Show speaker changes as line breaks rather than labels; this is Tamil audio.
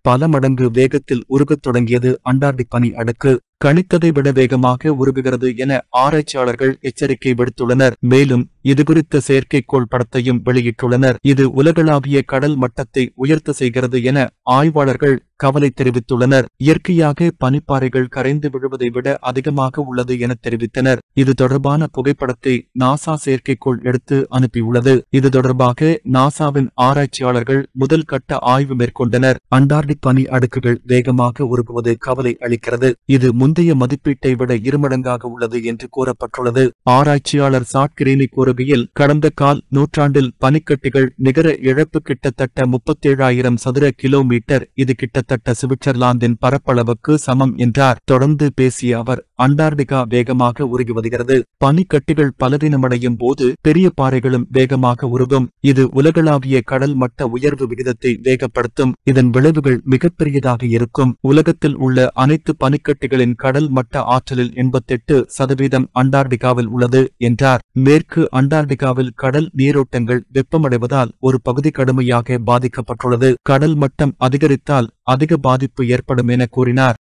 பல மடங்கு வேகத்தில் உருகத் தொடங்கியது அண்டார்டிக் பனி அடுக்கு கணித்ததை விட வேகமாக உருகுகிறது என ஆராய்ச்சியாளர்கள் எச்சரிக்கை விடுத்துள்ளனர் மேலும் இதுகுறித்த செயற்கைக்கோள் படத்தையும் வெளியிட்டுள்ளனர் இது உலகளாவிய கடல் மட்டத்தை உயர்த்த செய்கிறது என ஆய்வாளர்கள் கவலை தெரிவித்துள்ளனர் இயற்கையாக பனிப்பாறைகள் கரைந்து விழுவதை விட அதிகமாக உள்ளது என தெரிவித்தனர் இது தொடர்பான புகைப்படத்தை நாசா செயற்கைக்கோள் எடுத்து அனுப்பியுள்ளது இது தொடர்பாக நாசாவின் ஆராய்ச்சியாளர்கள் முதல் கட்ட ஆய்வு மேற்கொண்டனர் அண்டார்டிக் பனி அடுக்குகள் வேகமாக உருகுவது கவலை அளிக்கிறது இது முந்தைய மதிப்பீட்டை விட இருமடங்காக உள்ளது என்று கூறப்பட்டுள்ளது ஆராய்ச்சியாளர் சாட் கிரீனி கூறுகையில் கடந்த கால் நூற்றாண்டில் பனிக்கட்டிகள் நிகர இழப்பு கிட்டத்தட்ட முப்பத்தேழாயிரம் சதுர கிலோமீட்டர் இது கிட்டத்தட்ட சுவிட்சர்லாந்தின் பரப்பளவுக்கு சமம் என்றார் தொடர்ந்து பேசிய அவர் அண்டார்டிகா வேகமாக உருகி வருகிறது பனிக்கட்டிகள் பலவீனமடையும் போது பெரிய பாறைகளும் வேகமாக உருகும் இது உலகளாவிய கடல் மட்ட உயர்வு விகிதத்தை வேகப்படுத்தும் இதன் விளைவுகள் மிகப்பெரியதாக இருக்கும் உலகத்தில் உள்ள அனைத்து பனிக்கட்டிகளின் கடல் மட்ட ஆற்றலில் எண்பத்தெட்டு சதவீதம் அண்டார்டிகாவில் உள்ளது என்றார் மேற்கு அண்டார்டிகாவில் கடல் நீரோட்டங்கள் வெப்பமடைவதால் ஒரு பகுதி கடுமையாக பாதிக்கப்பட்டுள்ளது கடல் மட்டம் அதிகரித்தால் அதிக பாதிப்பு ஏற்படும் என கூறினார்